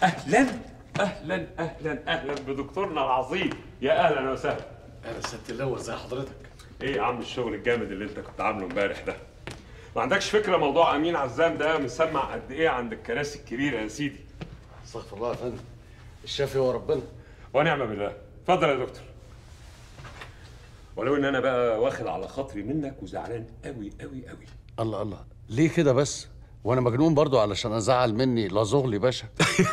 اهلا اهلا اهلا اهلا بدكتورنا العظيم يا اهلا وسهلا اهلا ست اللواء ازي حضرتك ايه يا عم الشغل الجامد اللي انت كنت عامله امبارح ده ما عندكش فكره موضوع امين عزام ده مسمع قد ايه عند الكراسي الكبيره يا سيدي استغفر الله يا فندم الشافي هو ربنا ونعم بالله اتفضل يا دكتور ولو ان انا بقى واخد على خاطري منك وزعلان قوي قوي قوي الله الله ليه كده بس وانا مجنون برضو علشان ازعل مني لا زغلي باشا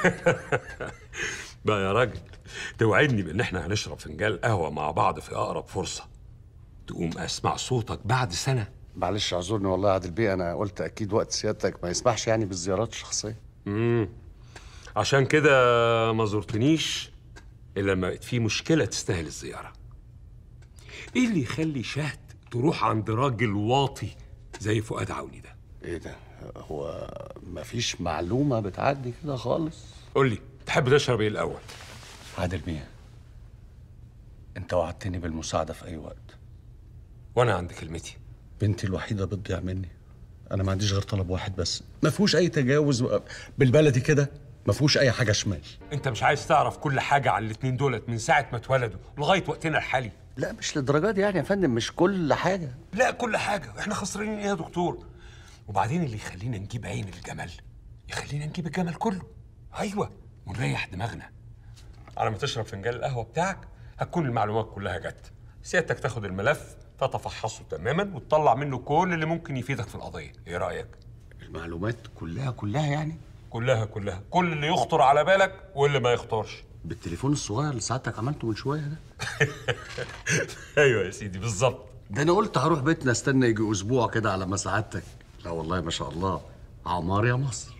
بقى يا راجل توعدني بان احنا هنشرب فنجان قهوه مع بعض في اقرب فرصه تقوم اسمع صوتك بعد سنه معلش اعذرني والله يا عادل بيه انا قلت اكيد وقت سيادتك ما يسمحش يعني بالزيارات الشخصيه امم عشان كده ما زرتنيش الا لما بقت في مشكله تستاهل الزياره ايه اللي يخلي شهد تروح عند راجل واطي زي فؤاد عوني ده ايه ده هو مفيش معلومه بتعدي كده خالص قول لي تحب تشرب ايه الاول عادل بيه انت وعدتني بالمساعده في اي وقت وانا عند كلمتي بنتي الوحيده بتضيع مني انا ما عنديش غير طلب واحد بس ما فيهوش اي تجاوز بالبلدي كده ما فيهوش اي حاجه شمال انت مش عايز تعرف كل حاجه عن الاتنين دولت من ساعه ما اتولدوا لغايه وقتنا الحالي لا مش للدرجه دي يعني يا فندم مش كل حاجه لا كل حاجه احنا خسرانين ايه يا دكتور وبعدين اللي يخلينا نجيب عين الجمل يخلينا نجيب الجمل كله ايوه ونريح دماغنا على ما تشرب فنجان القهوه بتاعك هتكون المعلومات كلها جت سيادتك تاخد الملف تتفحصه تماما وتطلع منه كل اللي ممكن يفيدك في القضيه ايه رايك المعلومات كلها كلها يعني كلها كلها كل اللي يخطر على بالك واللي ما يخطرش بالتليفون الصغير اللي سعادتك عملته من شويه ده ايوه يا سيدي بالظبط ده انا قلت هروح بيتنا استنى يجي اسبوع كده على ما سعادتك لا والله ما شاء الله عمار يا مصر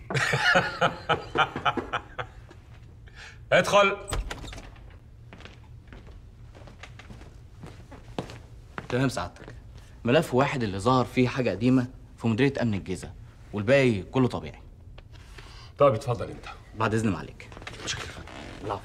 ادخل تمام سعادتك ملف واحد اللي ظهر فيه حاجة قديمة في مديرية أمن الجيزة والباقي كله طبيعي طب اتفضل انت بعد إذن معاليك مشكلة يا فندم العفو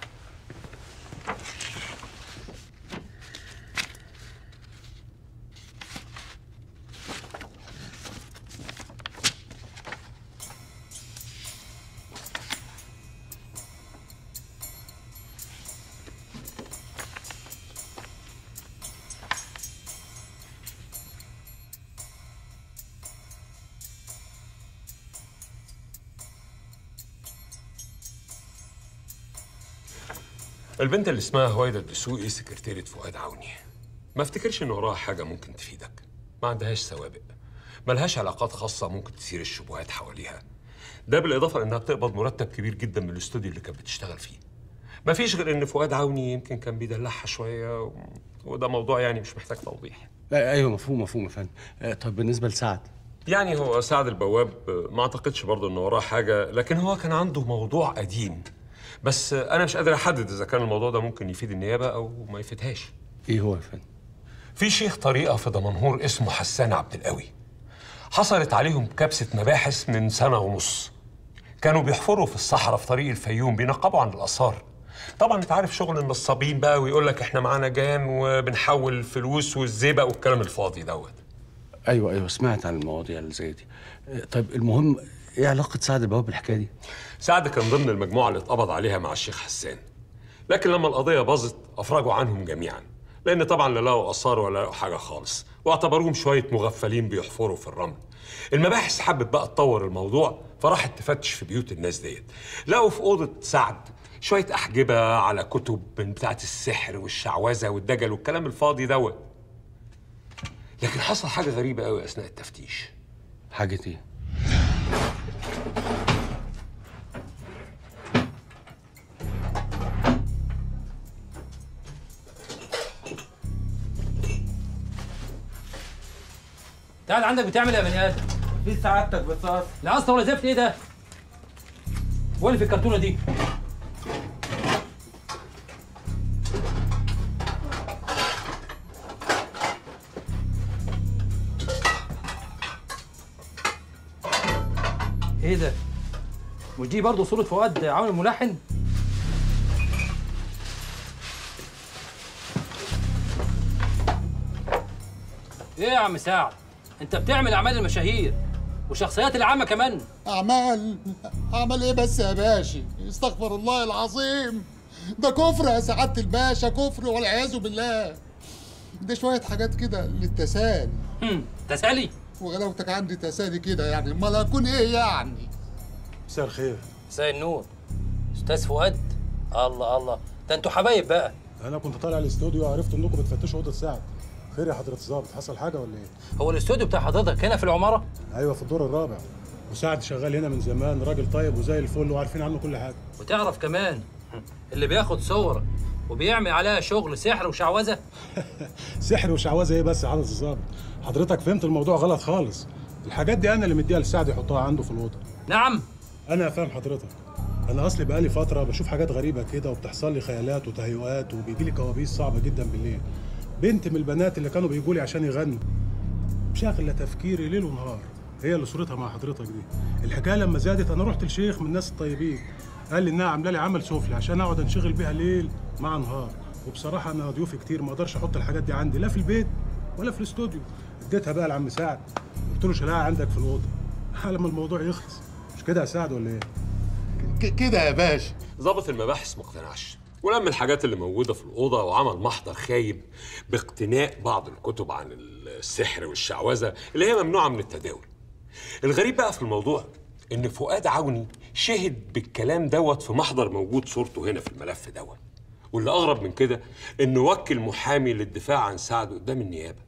البنت اللي اسمها هويدا الدسوقي سكرتيرة فؤاد عوني ما افتكرش ان وراها حاجة ممكن تفيدك ما عندهاش سوابق ملهاش علاقات خاصة ممكن تثير الشبهات حواليها ده بالإضافة لأنها بتقبض مرتب كبير جدا من الاستوديو اللي كانت بتشتغل فيه ما فيش غير إن فؤاد عوني يمكن كان بيدلعها شوية و... وده موضوع يعني مش محتاج توضيح لا ايوه مفهوم مفهوم يا فندم آه، طب بالنسبه لسعد يعني هو سعد البواب ما اعتقدش برضه ان وراه حاجه لكن هو كان عنده موضوع قديم بس انا مش قادر احدد اذا كان الموضوع ده ممكن يفيد النيابه او ما يفيدهاش ايه هو يا فندم في شيخ طريقه في دمنهور اسمه حسان عبد القوي حصلت عليهم كبسه مباحث من سنه ونص كانوا بيحفروا في الصحراء في طريق الفيوم بينقبوا عن الاثار طبعا انت عارف شغل النصابين بقى ويقول لك احنا معانا جان وبنحول الفلوس والزيبق والكلام الفاضي دوت ايوه ايوه سمعت عن المواضيع اللي زي دي آه، طيب المهم ايه علاقه سعد البواب بالحكايه دي سعد كان ضمن المجموعة اللي اتقبض عليها مع الشيخ حسان لكن لما القضية باظت أفرجوا عنهم جميعا لأن طبعا لا لقوا آثار ولا لقوا حاجة خالص واعتبروهم شوية مغفلين بيحفروا في الرمل المباحث حبت بقى تطور الموضوع فراحت تفتش في بيوت الناس ديت لقوا في أوضة سعد شوية أحجبة على كتب من بتاعة السحر والشعوذة والدجل والكلام الفاضي دوت لكن حصل حاجة غريبة قوي أثناء التفتيش حاجه ايه تعال عندك بتعمل ايه يا بني ادم؟ في سعادتك بصاص لا اصلا ولا زفت ايه ده؟ وين في الكرتونه دي؟ ايه ده؟ مش دي برضه صورة فؤاد عامل الملحن؟ ايه يا عم سعد؟ انت بتعمل اعمال المشاهير والشخصيات العامه كمان أعمال أعمل إيه بس يا باشا استغفر الله العظيم ده كفر يا سعادة الباشا كفر والعياذ بالله ده شوية حاجات كده للتسالي هم، تسالي وغلاوتك عندي تسالي كده يعني امال هكون ايه يعني مساء الخير مساء النور استاذ فؤاد الله الله ده انتوا حبايب بقى انا كنت طالع الاستوديو وعرفت انكم بتفتشوا اوضه سعد خير يا حضره الظابط حصل حاجه ولا ايه هو الاستوديو بتاع حضرتك هنا في العماره ايوه في الدور الرابع وسعد شغال هنا من زمان راجل طيب وزي الفل وعارفين عنه كل حاجه وتعرف كمان اللي بياخد صور وبيعمل عليها شغل سحر وشعوذه سحر وشعوذه ايه بس يا حضره الظابط حضرتك فهمت الموضوع غلط خالص الحاجات دي انا اللي مديها لسعد يحطها عنده في الاوضه نعم انا فاهم حضرتك انا اصلي بقالي فتره بشوف حاجات غريبه كده وبتحصل لي خيالات وتهيؤات وبيجي لي كوابيس صعبه جدا بالليل بنت من البنات اللي كانوا بيجوا لي عشان يغنوا شاغله تفكيري ليل ونهار هي اللي صورتها مع حضرتك دي الحكايه لما زادت انا رحت لشيخ من الناس الطيبين قال لي انها عامله لي عمل سفلي عشان اقعد انشغل بيها ليل مع نهار وبصراحه انا ضيوفي كتير ما اقدرش احط الحاجات دي عندي لا في البيت ولا في الاستوديو اديتها بقى لعم سعد قلت له شيلها عندك في الاوضه على ما الموضوع يخلص مش كده يا سعد ولا ايه ك- كده يا باشا ضابط المباحث ما اقتنعش ولم الحاجات اللي موجودة في الأوضة وعمل محضر خايب باقتناء بعض الكتب عن السحر والشعوذة اللي هي ممنوعة من التداول الغريب بقى في الموضوع إن فؤاد عوني شهد بالكلام دوت في محضر موجود صورته هنا في الملف دوت واللي أغرب من كده إنه وكل محامي للدفاع عن سعد قدام النيابة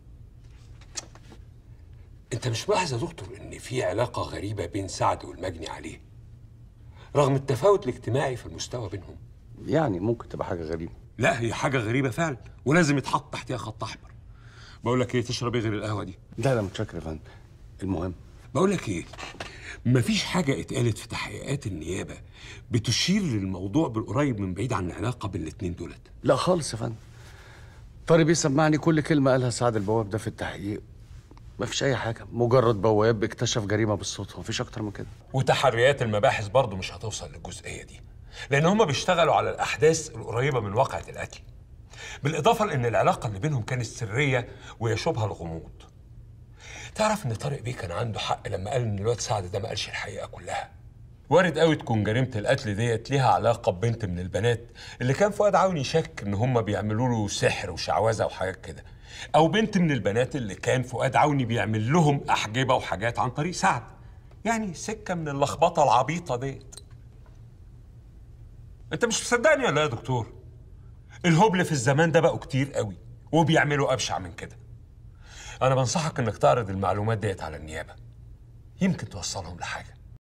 أنت مش ملاحظ يا دكتور إن في علاقة غريبة بين سعد والمجني عليه رغم التفاوت الاجتماعي في المستوى بينهم يعني ممكن تبقى حاجه غريبه لا هي حاجة غريبة فعلا ولازم يتحط تحتها خط أحمر بقول لك إيه تشرب إيه غير القهوة دي؟ لا لا متشكر يا فندم المهم بقول لك إيه مفيش حاجة اتقالت في تحقيقات النيابة بتشير للموضوع بالقريب من بعيد عن العلاقة بين الاتنين دولت لا خالص يا فندم طارق بيسمعني كل كلمه قالها سعد البواب ده في التحقيق مفيش اي حاجه مجرد بواب اكتشف جريمه بالصدفه مفيش اكتر من كده وتحريات المباحث برضو مش هتوصل للجزئية دي لأن هما بيشتغلوا على الأحداث القريبة من واقعة القتل بالإضافة لأن العلاقة اللي بينهم كانت سرية ويشوبها الغموض تعرف إن طارق بيه كان عنده حق لما قال إن الواد سعد ده ما قالش الحقيقة كلها وارد قوي تكون جريمة القتل ديت ليها علاقة ببنت من البنات اللي كان فؤاد عوني شك إن هما بيعملوا له سحر وشعوذة وحاجات كده أو بنت من البنات اللي كان فؤاد عوني بيعمل لهم أحجبة وحاجات عن طريق سعد يعني سكة من اللخبطة العبيطة ديت انت مش مصدقني ولا إيه يا دكتور الهبل في الزمان ده بقوا كتير قوي وبيعملوا ابشع من كده انا بنصحك انك تعرض المعلومات ديت على النيابه يمكن توصلهم لحاجه